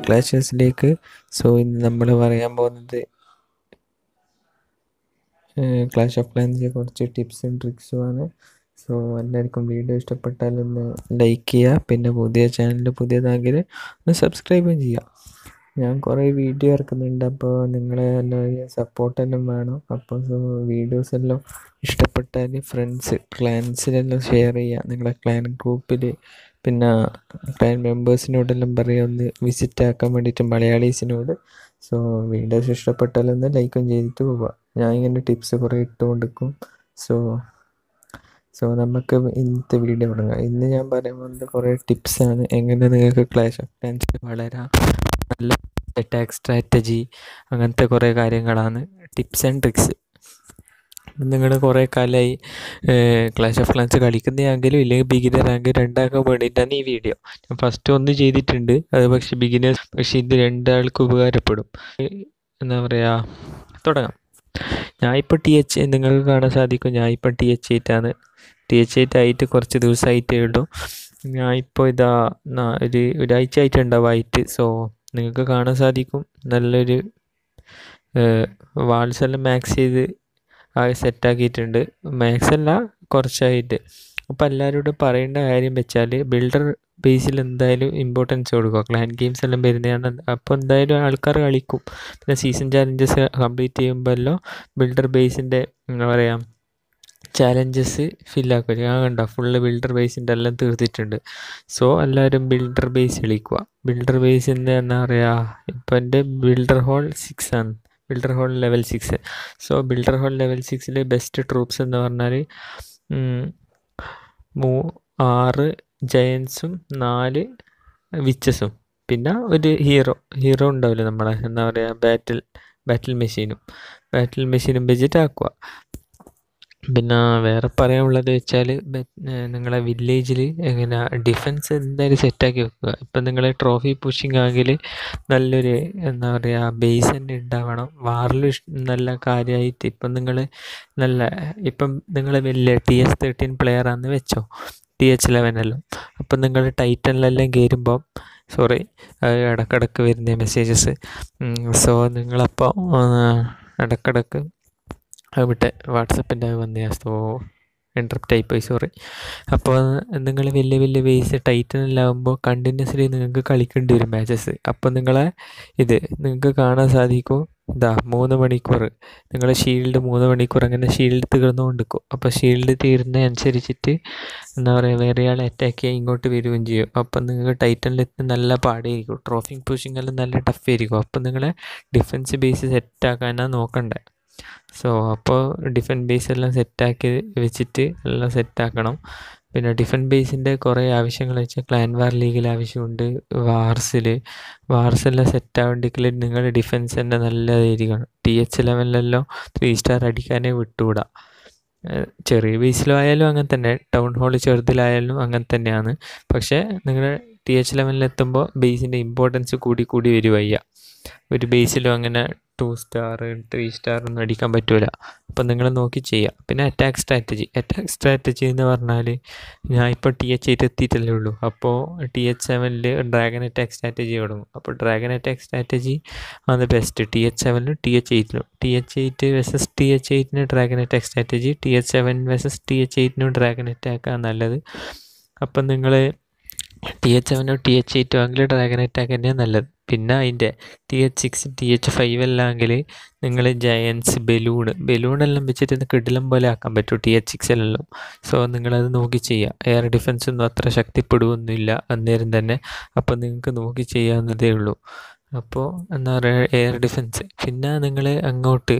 ക്ലാഷസിലേക്ക് so ഇന്ന് നമ്മൾ പറയാൻ പോകുന്നത് ക്ലാഷ് ഓഫ് ക്ലാൻസിനെ കുറച്ച് ടിപ്സും ട്രിക്സും ആണ് സോ എല്ലാവർക്കും വീഡിയോ ഇഷ്ടപ്പെട്ടാൽ ഒന്ന് ലൈക്ക് ചെയ്യുക പിന്നെ പുതിയ ചാനൽ പുതിയതാണെങ്കിൽ ഒന്ന് സബ്സ്ക്രൈബും ചെയ്യുക ഞാൻ കുറേ വീഡിയോ ഇറക്കുന്നുണ്ട് അപ്പോൾ നിങ്ങളെ എല്ലാവരെയും സപ്പോർട്ട് എല്ലാം വേണം അപ്പോൾ വീഡിയോസ് എല്ലാം ഇഷ്ടപ്പെട്ടാൽ ഫ്രണ്ട്സ് ക്ലാൻസിലെല്ലാം ഷെയർ ചെയ്യുക നിങ്ങളെ ക്ലാൻ ഗ്രൂപ്പിൽ പിന്നെ ക്ലാൻ മെമ്പേഴ്സിനോടെല്ലാം പറയുക ഒന്ന് വിസിറ്റ് ആക്കാൻ വേണ്ടിയിട്ട് മലയാളീസിനോട് സോ വീഡിയോസ് ഇഷ്ടപ്പെട്ടാലൊന്ന് ലൈക്കും ചെയ്തിട്ട് പോവുക ഞാൻ ഇങ്ങനെ ടിപ്സ് കുറേ ഇട്ടുകൊണ്ടിരിക്കും സോ സോ നമുക്ക് ഇന്നത്തെ വീഡിയോ തുടങ്ങാം ഇന്ന് ഞാൻ പറയാൻ പോകുന്നത് കുറേ ടിപ്സാണ് എങ്ങനെ നിങ്ങൾക്ക് ക്ലാഷ് ഓഫ് ക്ലാൻസിൽ വളരാം നല്ല അറ്റാക്ക് സ്ട്രാറ്റജി അങ്ങനത്തെ കുറേ കാര്യങ്ങളാണ് ടിപ്സ് ആൻഡ് ട്രിക്സ് നിങ്ങൾ കുറേ കാലമായി ക്ലാഷ് ഓഫ് ക്ലാൻസ് കളിക്കുന്നതാണെങ്കിലും ഇല്ലെങ്കിൽ ബിഗിനർ ആണെങ്കിൽ രണ്ടാക്കാൻ വേണ്ടിയിട്ടാണ് ഈ വീഡിയോ ഞാൻ ഫസ്റ്റ് ഒന്ന് ചെയ്തിട്ടുണ്ട് അത് പക്ഷേ ബിഗിനേഴ്സ് പക്ഷേ ഇത് രണ്ടാൾക്ക് ഉപകാരപ്പെടും എന്താ പറയുക തുടങ്ങാം ഞാൻ ഇപ്പോൾ ടി എച്ച് നിങ്ങൾക്ക് കാണാൻ സാധിക്കും ഞാൻ ഇപ്പോൾ ടി എച്ച് എയ്റ്റാണ് ടി എച്ച് എയ്റ്റ് ആയിട്ട് കുറച്ച് ദിവസമായിട്ടേ ഉള്ളൂ ഞാൻ ഇപ്പോൾ ഇതാ ഒരു ഒരാഴ്ച ആയിട്ടുണ്ടാവും ആയിട്ട് സോ നിങ്ങൾക്ക് കാണാൻ സാധിക്കും നല്ലൊരു വാൾസ് എല്ലാം മാക്സ് ചെയ്ത് ആകെ സെറ്റാക്കിയിട്ടുണ്ട് മാക്സ് അല്ല കുറച്ചായിട്ട് അപ്പോൾ എല്ലാവരോടും പറയേണ്ട കാര്യം വെച്ചാൽ ബിൽഡർ ബേസിൽ എന്തായാലും ഇമ്പോർട്ടൻസ് കൊടുക്കുക ക്ലാൻ ഗെയിംസ് എല്ലാം വരുന്നതാണ് അപ്പോൾ എന്തായാലും ആൾക്കാർ കളിക്കും പിന്നെ സീസൺ ചാലഞ്ചസ് കംപ്ലീറ്റ് ചെയ്യുമ്പോഴല്ലോ ബിൽഡർ ബേസിൻ്റെ എന്താ പറയുക ചാലഞ്ചസ് ഫില്ലാക്കുക ഞാൻ കണ്ട ഫുള്ള് ബിൽഡർ ബേസിൻ്റെ എല്ലാം തീർത്തിട്ടുണ്ട് സോ എല്ലാവരും ബിൽഡർ ബേസ് കളിക്കുക ബിൽഡർ ബേസിൻ്റെ എന്താ പറയുക ഇപ്പം എൻ്റെ ബിൽഡർ ഹോൾ സിക്സ് ആണ് builder hall level six so builder hall level സിക്സിൽ ബെസ്റ്റ് ട്രൂപ്സ് എന്ന് പറഞ്ഞാൽ മൂ ആറ് ജയൻസും നാല് വിച്ചസും പിന്നെ ഒരു ഹീറോ ഹീറോ ഉണ്ടാവില്ല നമ്മളെ എന്താ പറയുക ബാറ്റിൽ ബാറ്റിൽ മെഷീനും ബാറ്റിൽ മെഷീനും വെച്ചിട്ട് ആക്കുക പിന്നെ വേറെ പറയാനുള്ളത് വെച്ചാൽ നിങ്ങളെ വില്ലേജിൽ എങ്ങനെ ഡിഫൻസ് എന്തായാലും സെറ്റാക്കി വെക്കുക ഇപ്പം നിങ്ങൾ ട്രോഫി പുഷിങ് ആണെങ്കിൽ നല്ലൊരു എന്താ പറയുക ബേസ് തന്നെ ഉണ്ടാവണം വാറിൽ നല്ല കാര്യമായിട്ട് ഇപ്പം നിങ്ങൾ നല്ല ഇപ്പം നിങ്ങൾ വലിയ ടി എസ് തേർട്ടീൻ പ്ലെയർ ആണെന്ന് വെച്ചോ ടി എച്ച് ലെവനെല്ലാം അപ്പം നിങ്ങൾ ടൈറ്റനിലെല്ലാം കയറുമ്പോൾ സോറി ഇടക്കിടക്ക് വരുന്ന മെസ്സേജസ് സോ നിങ്ങളപ്പോൾ ഇടക്കിടക്ക് വിട്ടെ വാട്സപ്പിൻ്റെ വന്ന സോ ഇൻട്രപ്റ്റ് ആയിപ്പോയി സോറി അപ്പോൾ നിങ്ങൾ വലിയ വലിയ ബേസ് ടൈറ്റനിലാകുമ്പോൾ കണ്ടിന്യൂസ്ലി നിങ്ങൾക്ക് കളിക്കേണ്ടി വരും മാച്ചസ് അപ്പോൾ നിങ്ങളെ ഇത് നിങ്ങൾക്ക് കാണാൻ സാധിക്കും ഇതാ മൂന്ന് മണിക്കൂർ നിങ്ങളെ ഷീൽഡ് മൂന്ന് മണിക്കൂർ അങ്ങനെ ഷീൽഡ് തീർന്നുകൊണ്ടിരിക്കും അപ്പോൾ ഷീൽഡ് തീരുന്ന അനുസരിച്ചിട്ട് എന്താ പറയുക വേറെ ആളെ അറ്റാക്ക് ചെയ്യാൻ ഇങ്ങോട്ട് വരികയും ചെയ്യും അപ്പം നിങ്ങൾക്ക് ടൈറ്റനിലെത്തി നല്ല പാടായിരിക്കും ട്രോഫിങ് പുഷിങ് എല്ലാം നല്ല ടഫ് ആയിരിക്കും അപ്പം നിങ്ങളെ ഡിഫൻസ് ബേസ് സെറ്റാക്കാനാണ് നോക്കണ്ടേ സോ അപ്പോൾ ഡിഫൻ ബേസ് എല്ലാം സെറ്റാക്കി വെച്ചിട്ട് എല്ലാം സെറ്റാക്കണം പിന്നെ ഡിഫൻ ബേസിൻ്റെ കുറേ ആവശ്യങ്ങൾ വെച്ചാൽ ക്ലാൻ വാർ ലീഗിൽ ആവശ്യമുണ്ട് വാർസിൽ വാർസെല്ലാം സെറ്റ് ആവേണ്ടെങ്കിൽ നിങ്ങൾ ഡിഫൻസ് തന്നെ നല്ലതായിരിക്കണം ടി എച്ച് ലെവലിലെല്ലാം ത്രീ സ്റ്റാർ അടിക്കാനേ വിട്ടുകൂടാ ചെറിയ ബേസിലായാലും അങ്ങനെ തന്നെ ടൗൺ ഹാൾ ചെറുതിലായാലും അങ്ങനെ തന്നെയാണ് പക്ഷേ നിങ്ങൾ ടി എച്ച് ലെവലിലെത്തുമ്പോൾ ബേസിൻ്റെ ഇമ്പോർട്ടൻസ് കൂടി കൂടി വരുവയ്യ ഒരു ബേസിലും അങ്ങനെ ടു സ്റ്റാർ ത്രീ സ്റ്റാർ ഒന്നും അടിക്കാൻ പറ്റില്ല അപ്പം നിങ്ങൾ നോക്കി ചെയ്യുക പിന്നെ അറ്റാക്ക് സ്ട്രാറ്റജി അറ്റാക്ക് സ്ട്രാറ്റജി എന്ന് പറഞ്ഞാൽ ഞാൻ ഇപ്പോൾ ടി എച്ച് എയ്റ്റ് എത്തിയിട്ടല്ലേ ഉള്ളൂ അപ്പോൾ ടി എച്ച് സെവനിൽ ഡ്രാഗൺ അറ്റാക്ക് സ്ട്രാറ്റജി തുടങ്ങും അപ്പോൾ ഡ്രാഗൺ അറ്റാക്ക് സ്ട്രാറ്റജി ആണ് ബെസ്റ്റ് ടി എച്ച് സെവനിലും ടി എച്ച് എയ്റ്റിലും T H eight versus T H എയ്റ്റിന് dragon attack strategy T H seven versus T H എയ്റ്റിനും ഡ്രാഗൺ അറ്റാക്കാണ് നല്ലത് അപ്പം നിങ്ങൾ ടി എച്ച് സെവനോ ടി എച്ച് എയ്റ്റോ ആണെങ്കിൽ ഡ്രാഗൺ അറ്റാക്ക് തന്നെയാണ് നല്ലത് പിന്നെ അതിൻ്റെ T H six T H five എല്ലാം ആണെങ്കിൽ നിങ്ങൾ ജയൻസ് ബലൂൺ ബലൂണെല്ലാം വെച്ചിട്ട് കിടിലം പോലെ ആക്കാൻ പറ്റും ടി എച്ച് സിക്സിലെല്ലാം സോ നിങ്ങളത് നോക്കി ചെയ്യുക എയർ ഡിഫൻസ് ഒന്നും അത്ര ശക്തിപ്പെടുകയൊന്നുമില്ല അന്നേരം തന്നെ അപ്പോൾ നിങ്ങൾക്ക് നോക്കി ചെയ്യാവുന്നതേ ഉള്ളൂ അപ്പോൾ എന്താ പറയുക എയർ ഡിഫൻസ് പിന്നെ നിങ്ങൾ അങ്ങോട്ട്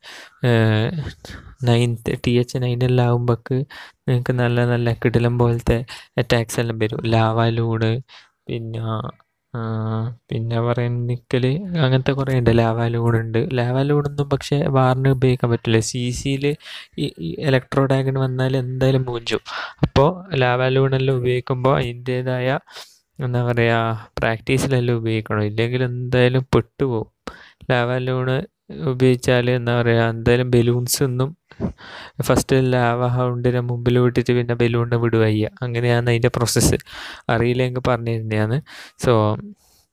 നയൻത്ത് ടി എച്ച് നയനെല്ലാം ആകുമ്പോൾക്ക് നിങ്ങൾക്ക് നല്ല നല്ല കിടിലം പോലത്തെ അറ്റാക്സ് എല്ലാം വരും ലാവാലൂണ് പിന്നെ പിന്നെ പറയുന്ന നിക്കൽ അങ്ങനത്തെ കുറേ ഉണ്ട് ലാവാലൂണുണ്ട് ലാവാലൂണൊന്നും പക്ഷേ വാറിന് ഉപയോഗിക്കാൻ പറ്റില്ല സി സിയിൽ ഈ ഇലക്ട്രോ ഡാഗൺ വന്നാൽ എന്തായാലും മൂഞ്ചും അപ്പോൾ ലാവാലൂണെല്ലാം ഉപയോഗിക്കുമ്പോൾ അതിൻ്റേതായ എന്താ പറയുക പ്രാക്ടീസിലെല്ലാം ഉപയോഗിക്കണം ഇല്ലെങ്കിൽ എന്തായാലും പെട്ടുപോകും ലാവാലൂണ് ഉപയോഗിച്ചാൽ എന്താ പറയുക എന്തായാലും ബലൂൺസ് ഒന്നും ഫസ്റ്റ് ലാവ ഹൗണ്ടിനെ മുമ്പിൽ വിട്ടിട്ട് പിന്നെ ബലൂണിനെ വിടുക ചെയ്യുക അങ്ങനെയാണ് അതിൻ്റെ പ്രോസസ്സ് അറിയില്ലെങ്കിൽ പറഞ്ഞു തരുന്നതാണ് സോ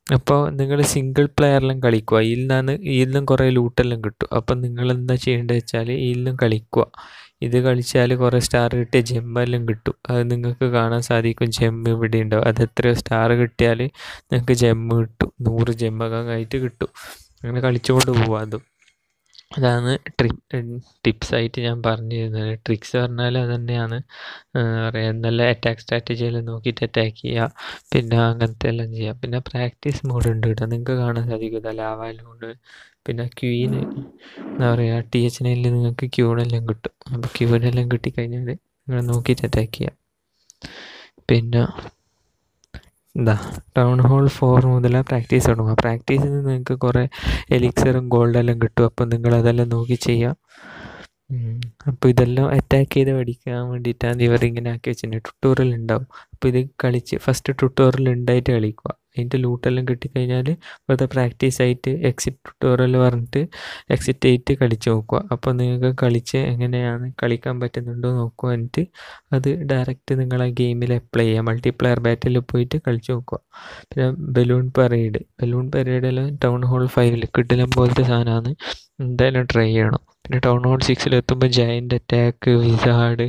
അപ്പോൾ നിങ്ങൾ സിംഗിൾ പ്ലെയറിലും കളിക്കുക ഇതിൽ നിന്നാണ് ഇതിൽ നിന്നും കുറേ ലൂട്ടെല്ലാം കിട്ടും അപ്പം നിങ്ങൾ എന്താ ചെയ്യേണ്ടത് വെച്ചാൽ ഇതിൽ നിന്നും കളിക്കുക ഇത് കളിച്ചാൽ കുറേ സ്റ്റാർ കിട്ടിയ ജെമ്മെല്ലാം കിട്ടും അത് നിങ്ങൾക്ക് കാണാൻ സാധിക്കും ജെമ്മ് ഇവിടെ ഉണ്ടാവും അത് എത്രയോ സ്റ്റാർ കിട്ടിയാൽ നിങ്ങൾക്ക് ജെമ്മ് കിട്ടും നൂറ് ജെമ്മൊക്കെ ആയിട്ട് കിട്ടും അങ്ങനെ കളിച്ചുകൊണ്ട് പോവാം അതും അതാണ് ട്രിപ്പ് ടിപ്സായിട്ട് ഞാൻ പറഞ്ഞു തരുന്നത് ട്രിക്സ് പറഞ്ഞാൽ അത് തന്നെയാണ് പറയാം നല്ല അറ്റാക്ക് സ്ട്രാറ്റജി എല്ലാം നോക്കിയിട്ട് അറ്റാക്ക് ചെയ്യുക പിന്നെ അങ്ങനത്തെ എല്ലാം ചെയ്യുക പിന്നെ പ്രാക്ടീസ് മോഡ് ഉണ്ട് കേട്ടോ നിങ്ങൾക്ക് കാണാൻ സാധിക്കും ലാവാലുണ്ട് പിന്നെ ക്യൂയിന് എന്താ പറയുക ടി എച്ച് നൈനിൽ നിങ്ങൾക്ക് ക്യൂണെല്ലാം കിട്ടും അപ്പോൾ ക്യൂനെല്ലാം കിട്ടിക്കഴിഞ്ഞാൽ നിങ്ങൾ നോക്കിയിട്ട് അറ്റാക്ക് ചെയ്യുക പിന്നെ എന്താ ടൗൺ ഹോൾ ഫോർ മുതൽ പ്രാക്ടീസ് തുടങ്ങുക പ്രാക്ടീസിൽ നിന്ന് നിങ്ങൾക്ക് കുറേ എലിക്സറും ഗോൾഡെല്ലാം കിട്ടും അപ്പോൾ നിങ്ങൾ അതെല്ലാം നോക്കി ചെയ്യുക അപ്പോൾ ഇതെല്ലാം അറ്റാക്ക് ചെയ്ത് പഠിക്കാൻ വേണ്ടിയിട്ടാണ് ഇവർ ഇങ്ങനെ ആക്കി വെച്ചിട്ടുണ്ട് ട്യൂട്ടോറിയൽ ഉണ്ടാവും അപ്പോൾ ഇത് കളിച്ച് ഫസ്റ്റ് ട്യൂട്ടോറിയൽ ഉണ്ടായിട്ട് കളിക്കുക അതിൻ്റെ ലൂട്ടെല്ലാം കിട്ടിക്കഴിഞ്ഞാൽ വെറുതെ പ്രാക്ടീസ് ആയിട്ട് എക്സിറ്റ് ട്യൂട്ടോറിയൽ പറഞ്ഞിട്ട് എക്സിറ്റ് ആയിട്ട് കളിച്ച് നോക്കുക അപ്പോൾ നിങ്ങൾക്ക് കളിച്ച് എങ്ങനെയാണ് കളിക്കാൻ പറ്റുന്നുണ്ടോ നോക്കുക എന്നിട്ട് അത് ഡയറക്റ്റ് നിങ്ങൾ ആ ഗെയിമിൽ അപ്ലൈ ചെയ്യുക മൾട്ടിപ്ലെയർ ബാറ്റിൽ പോയിട്ട് കളിച്ച് നോക്കുക പിന്നെ ബലൂൺ പരേഡ് ബലൂൺ പരേഡെല്ലാം ടൗൺ ഹോൾ ഫൈവിൽ കിഡിലം പോലത്തെ സാധനമാണ് എന്തായാലും ട്രൈ ചെയ്യണം പിന്നെ ടൗൺ ഹോൾ സിക്സിൽ എത്തുമ്പോൾ giant attack wizard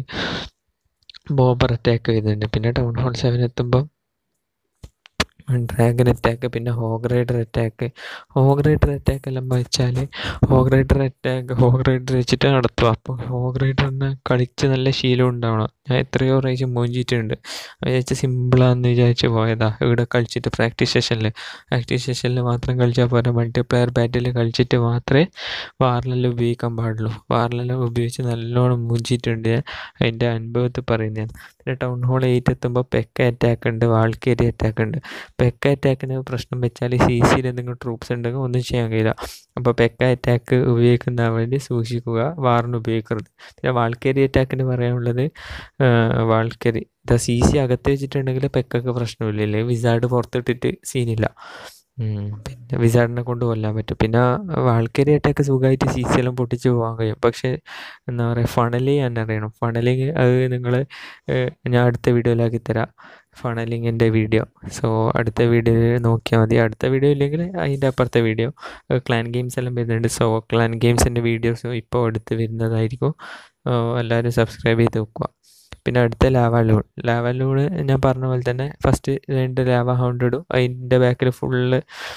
bomber attack വരുന്നുണ്ട് പിന്നെ ടൗൺ ഹോൾ സെവൻ എത്തുമ്പോൾ ഡ്രാഗൺ അറ്റാക്ക് പിന്നെ hog rider attack hog rider attack എല്ലാം വെച്ചാൽ hog rider attack hog rider വെച്ചിട്ട് നടത്തുക അപ്പോൾ ഹോഗ് റൈഡറിനെ കളിച്ച് നല്ല ശീലം ഉണ്ടാവണം ഞാൻ എത്രയോ പ്രാവശ്യം മോഞ്ചിട്ടുണ്ട് വിചാരിച്ച സിമ്പിളാന്ന് വിചാരിച്ച് പോയതാ ഇവിടെ കളിച്ചിട്ട് പ്രാക്ടീസ് സെഷനിൽ പ്രാക്ടീസ് സെഷനിൽ മാത്രം കളിച്ചാൽ പോരാ മൾട്ടിപ്ലെയർ ബാറ്റിൽ കളിച്ചിട്ട് മാത്രമേ വാറിലെല്ലാം ഉപയോഗിക്കാൻ പാടുള്ളൂ വാറിലെല്ലാം ഉപയോഗിച്ച് നല്ലോണം മൂഞ്ചിയിട്ടുണ്ട് ഞാൻ അതിൻ്റെ അനുഭവത്തിൽ പറയുന്നതാണ് പിന്നെ ടൗൺ ഹോൾ എയ്റ്റ് എത്തുമ്പോൾ പെക്ക അറ്റാക്ക് ഉണ്ട് വാൾക്കേരി അറ്റാക്ക് ഉണ്ട് പെക്ക അറ്റാക്കിന് പ്രശ്നം വെച്ചാൽ സി സിയിൽ എന്തെങ്കിലും ട്രൂപ്സ് ഉണ്ടെങ്കിൽ ഒന്നും ചെയ്യാൻ കഴിയില്ല അപ്പോൾ പെക്ക അറ്റാക്ക് ഉപയോഗിക്കുന്ന വേണ്ടി സൂക്ഷിക്കുക വാറിന് ഉപയോഗിക്കരുത് പിന്നെ വാൾക്കേരി അറ്റാക്കിന് പറയാനുള്ളത് വാൾക്കേരി ദ സി സി അകത്ത് വെച്ചിട്ടുണ്ടെങ്കിൽ പെക്കൊക്കെ പ്രശ്നമില്ലല്ലേ വിസാർഡ് പുറത്തിട്ടിട്ട് സീനില്ല പിന്നെ വിസാർഡിനെ കൊണ്ട് കൊല്ലാൻ പറ്റും പിന്നെ വാൾക്കേരി അറ്റാക്ക് സുഖമായിട്ട് സി സി എല്ലാം പൊട്ടിച്ച് പോകാൻ കഴിയും പക്ഷേ എന്താ പറയുക ഫണലി ഞാൻ അറിയണം ഫണലിങ് അത് നിങ്ങൾ ഞാൻ അടുത്ത വീഡിയോയിലാക്കി തരാം ഫണലിങ്ങിൻ്റെ വീഡിയോ സോ അടുത്ത വീഡിയോയിൽ നോക്കിയാൽ മതി അടുത്ത വീഡിയോ ഇല്ലെങ്കിൽ അതിൻ്റെ അപ്പുറത്തെ വീഡിയോ ക്ലാൻ ഗെയിംസ് എല്ലാം വരുന്നുണ്ട് സോ ക്ലാൻ ഗെയിംസിൻ്റെ വീഡിയോസ് ഇപ്പോൾ അടുത്ത് വരുന്നതായിരിക്കും എല്ലാവരും സബ്സ്ക്രൈബ് ചെയ്ത് വെക്കുക പിന്നെ അടുത്ത ലാവ ലൂൺ ലാവ ലൂണ് ഞാൻ പറഞ്ഞ പോലെ തന്നെ ഫസ്റ്റ് രണ്ട് ലാവ ഹൗണ്ട് ഇടും അതിൻ്റെ ബാക്കിൽ ഫുള്ള്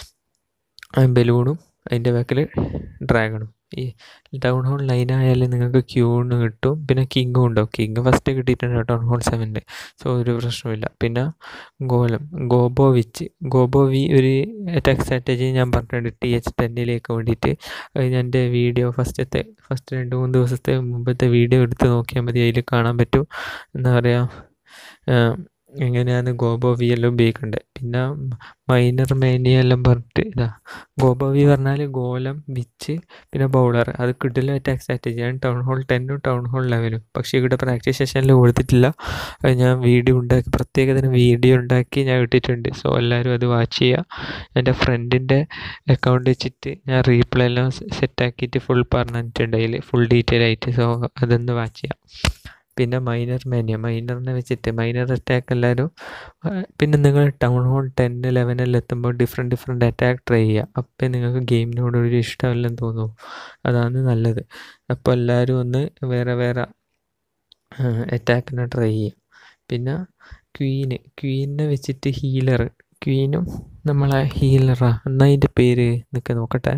ബലൂണും അതിൻ്റെ ബാക്കിൽ ഡ്രാഗണും ഈ ടൗൺ ഹോൾ നൈൻ ആയാലും നിങ്ങൾക്ക് ക്യൂണ് കിട്ടും പിന്നെ കിങ്ങും ഉണ്ടാവും കിങ് ഫസ്റ്റ് കിട്ടിയിട്ടുണ്ട് ടൗൺ ഹോൾ സെവനിൽ സോ ഒരു പ്രശ്നമില്ല പിന്നെ ഗോലം ഗോബോ വിച്ച് ഗോബോ വി ഒരു അറ്റാക്ക് സ്ട്രാറ്റജി ഞാൻ പറഞ്ഞിട്ടുണ്ട് ടി എച്ച് ടെന്നിലേക്ക് വേണ്ടിയിട്ട് അത് ഞാൻ എൻ്റെ വീഡിയോ ഫസ്റ്റത്തെ ഫസ്റ്റ് രണ്ട് മൂന്ന് ദിവസത്തെ മുമ്പത്തെ വീഡിയോ എടുത്ത് നോക്കിയാൽ മതി അതിൽ കാണാൻ പറ്റും എന്താ പറയുക എങ്ങനെയാണ് ഗോബോ വി എല്ലാം ഉപയോഗിക്കേണ്ടത് പിന്നെ മൈനർ മേനിയ എല്ലാം പറഞ്ഞിട്ട് ഇതാ ഗോബോ വി പറഞ്ഞാൽ ഗോലം വിച്ച് പിന്നെ ബൗളർ അത് കിട്ടില്ല അറ്റാക്ക് സ്ട്രാറ്റജിയാണ് ടൗൺ ഹോൾ ടെന്നും ടൗൺ ഹോൾ ലെവലും പക്ഷേ ഇവിടെ പ്രാക്ടീസ് സെഷനിൽ കൊടുത്തിട്ടില്ല അത് ഞാൻ വീഡിയോ ഉണ്ടാക്കി പ്രത്യേകതരം വീഡിയോ ഉണ്ടാക്കി ഞാൻ ഇട്ടിട്ടുണ്ട് സോ എല്ലാവരും അത് വാച്ച് ചെയ്യുക എൻ്റെ ഫ്രണ്ടിൻ്റെ അക്കൗണ്ട് വെച്ചിട്ട് ഞാൻ റീപ്ലേ എല്ലാം സെറ്റാക്കിയിട്ട് ഫുൾ പറഞ്ഞിട്ടുണ്ട് അതിൽ ഫുൾ ഡീറ്റെയിൽ ആയിട്ട് സോ അതൊന്ന് വാച്ച് ചെയ്യാം പിന്നെ മൈനർ മാനിയ മൈനറിനെ വെച്ചിട്ട് മൈനർ അറ്റാക്ക് എല്ലാവരും പിന്നെ നിങ്ങൾ ടൗൺ ഹോൾ ടെൻ ലെവനിൽ എത്തുമ്പോൾ ഡിഫറെൻറ്റ് ഡിഫറെൻറ്റ് അറ്റാക്ക് ട്രൈ ചെയ്യുക അപ്പം നിങ്ങൾക്ക് ഗെയിമിനോട് ഒരു ഇഷ്ടമെല്ലാം തോന്നും അതാണ് നല്ലത് അപ്പോൾ എല്ലാവരും ഒന്ന് വേറെ വേറെ അറ്റാക്കിനെ ട്രൈ ചെയ്യുക പിന്നെ ക്വീന് ക്വീനിനെ വെച്ചിട്ട് ഹീലർ ക്വീനും നമ്മളെ ഹീലറാ എന്നാൽ അതിൻ്റെ പേര് നിൽക്കുക നോക്കട്ടെ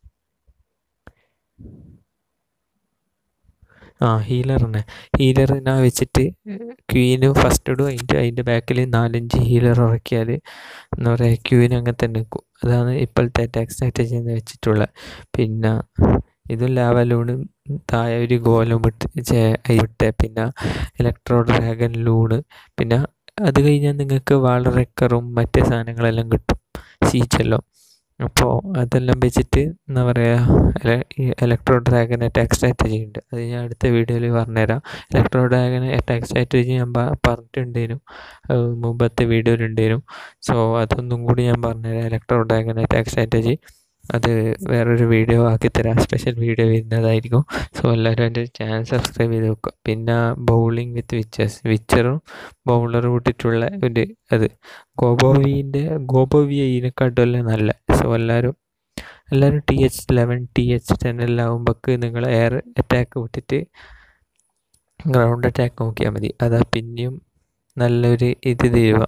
ആ ഹീലറിനെ ഹീലറിനെ വെച്ചിട്ട് ക്വീന് ഫസ്റ്റ് ഇടും അതിൻ്റെ അതിൻ്റെ ബാക്കിൽ നാലഞ്ച് ഹീലർ ഇറക്കിയാൽ എന്താ പറയുക ക്വീൻ അങ്ങനെ തന്നെ നിൽക്കും അതാണ് ഇപ്പോഴത്തെ അറ്റാക്ക് സ്ട്രാറ്റജി എന്ന് വെച്ചിട്ടുള്ളത് പിന്നെ ഇതും ലാവലൂണ് താഴെ ഒരു ഗോലം ഇട്ട് ഇട്ട് പിന്നെ ഇലക്ട്രോ ഡ്രാഗൺ ലൂണ് പിന്നെ അത് കഴിഞ്ഞാൽ നിങ്ങൾക്ക് വാളറെക്കറും മറ്റേ സാധനങ്ങളെല്ലാം കിട്ടും സീച്ചെല്ലാം അപ്പോൾ അതെല്ലാം വെച്ചിട്ട് എന്താ പറയുക ഇലക്ട്രോ ഡ്രാഗൺ അറ്റാക്ക് സ്ട്രാറ്റജി ഉണ്ട് അത് ഞാൻ അടുത്ത വീഡിയോയിൽ പറഞ്ഞുതരാം ഇലക്ട്രോ ഡ്രാഗൺ അറ്റാക്ക് സ്ട്രാറ്റജി ഞാൻ പറഞ്ഞിട്ടുണ്ടേനും മുമ്പത്തെ വീഡിയോയിലുണ്ടേനും സോ അതൊന്നും കൂടി ഞാൻ പറഞ്ഞുതരാം ഇലക്ട്രോ ഡ്രാഗൺ അറ്റാക്ക് സ്ട്രാറ്റജി അത് വേറൊരു വീഡിയോ ആക്കി തരാം സ്പെഷ്യൽ വീഡിയോ വരുന്നതായിരിക്കും സോ എല്ലാവരും എൻ്റെ ചാനൽ സബ്സ്ക്രൈബ് ചെയ്ത് വെക്കുക പിന്നെ ബൗളിംഗ് വിത്ത് വിച്ചേഴ്സ് വിച്ചറും ബൗളറും ഇട്ടിട്ടുള്ള ഒരു അത് ഗോബോവിൻ്റെ ഗോബോവി ഇതിനെക്കാട്ടുമല്ല നല്ല സോ എല്ലാവരും എല്ലാവരും T H eleven T H ten എല്ലാം ആകുമ്പോൾക്ക് നിങ്ങൾ എയർ അറ്റാക്ക് വിട്ടിട്ട് ഗ്രൗണ്ട് അറ്റാക്ക് നോക്കിയാൽ മതി അതാ പിന്നെയും നല്ലൊരു ഇത് തരുക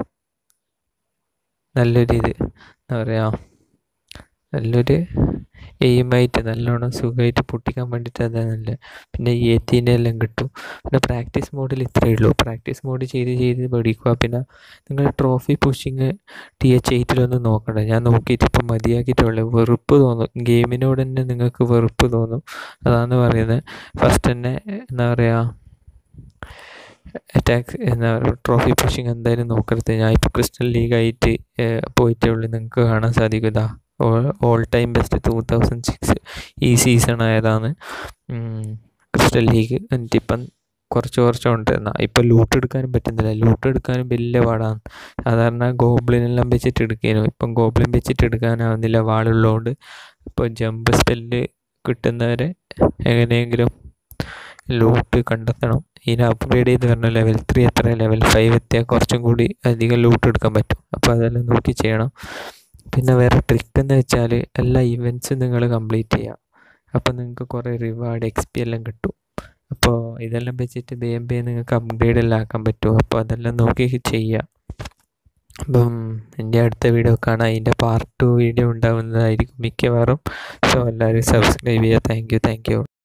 നല്ലൊരു ഇത് എന്താ പറയുക നല്ലൊരു എയിമായിട്ട് നല്ലോണം സുഖമായിട്ട് പൊട്ടിക്കാൻ വേണ്ടിയിട്ട് അതാ നല്ല പിന്നെ എത്തിൻ്റെ എല്ലാം കിട്ടും പിന്നെ പ്രാക്ടീസ് മോഡിൽ ഇത്രയേ ഉള്ളൂ പ്രാക്ടീസ് മോഡ് ചെയ്ത് ചെയ്ത് പഠിക്കുക പിന്നെ നിങ്ങൾ ട്രോഫി പുഷിങ് ടി എച്ച് എയ്റ്റിലൊന്നും നോക്കണ്ട ഞാൻ നോക്കിയിട്ട് ഇപ്പം മതിയാക്കിയിട്ടുള്ളൂ വെറുപ്പ് തോന്നും ഗെയിമിനോട് തന്നെ നിങ്ങൾക്ക് വെറുപ്പ് തോന്നും അതാണ് പറയുന്നത് ഫസ്റ്റ് തന്നെ എന്താ പറയുക അറ്റാക്ക് എന്താ ട്രോഫി പുഷിങ് എന്തായാലും നോക്കരുത് ഞാൻ ഇപ്പോൾ ക്രിസ്റ്റൽ ലീഗായിട്ട് പോയിട്ടേ ഉള്ളൂ നിങ്ങൾക്ക് കാണാൻ സാധിക്കും ഇതാ all time best two thousand six ഈ സീസൺ ആയതാണ് ക്രിസ്റ്റൽ ലീഗ് എന്നിട്ടിപ്പം കുറച്ച് കുറച്ച് കൊണ്ടുവരുന്ന ഇപ്പം ലൂട്ട് എടുക്കാനും പറ്റുന്നില്ല ലൂട്ട് എടുക്കാനും വലിയ പാടാണ് സാധാരണ ഗോബ്ലിനെല്ലാം വെച്ചിട്ട് എടുക്കാനും ഇപ്പം ഗോബ്ലിൻ വെച്ചിട്ട് എടുക്കാനാവുന്നില്ല വാളുള്ളതുകൊണ്ട് ഇപ്പോൾ ജമ്പ് സ്പെല്ല് കിട്ടുന്നവരെ എങ്ങനെയെങ്കിലും ലൂട്ട് കണ്ടെത്തണം ഇതിനെ അപ്ഗ്രേഡ് ചെയ്ത് വരണം ലെവൽ ത്രീ എത്ര ലെവൽ ഫൈവ് എത്തിയാൽ കുറച്ചും കൂടി അധികം ലൂട്ട് എടുക്കാൻ പറ്റും അപ്പോൾ അതെല്ലാം നോക്കി ചെയ്യണം പിന്നെ വേറെ ട്രിക്ക് എന്ന് വെച്ചാൽ എല്ലാ ഇവൻറ്റ്സും നിങ്ങൾ കംപ്ലീറ്റ് ചെയ്യുക അപ്പോൾ നിങ്ങൾക്ക് കുറേ റിവാർഡ് എക്സ് പി എല്ലാം കിട്ടും അപ്പോൾ ഇതെല്ലാം വെച്ചിട്ട് വേഗം വേഗം നിങ്ങൾക്ക് അപ്ഗ്രേഡ് എല്ലാം ആക്കാൻ പറ്റും അപ്പോൾ അതെല്ലാം നോക്കി ചെയ്യുക അപ്പം എൻ്റെ അടുത്ത വീഡിയോ കാണാം അതിൻ്റെ പാർട്ട് ടു വീഡിയോ ഉണ്ടാവുന്നതായിരിക്കും മിക്കവാറും സോ എല്ലാവരും സബ്സ്ക്രൈബ് ചെയ്യുക താങ്ക് യു താങ്ക് യു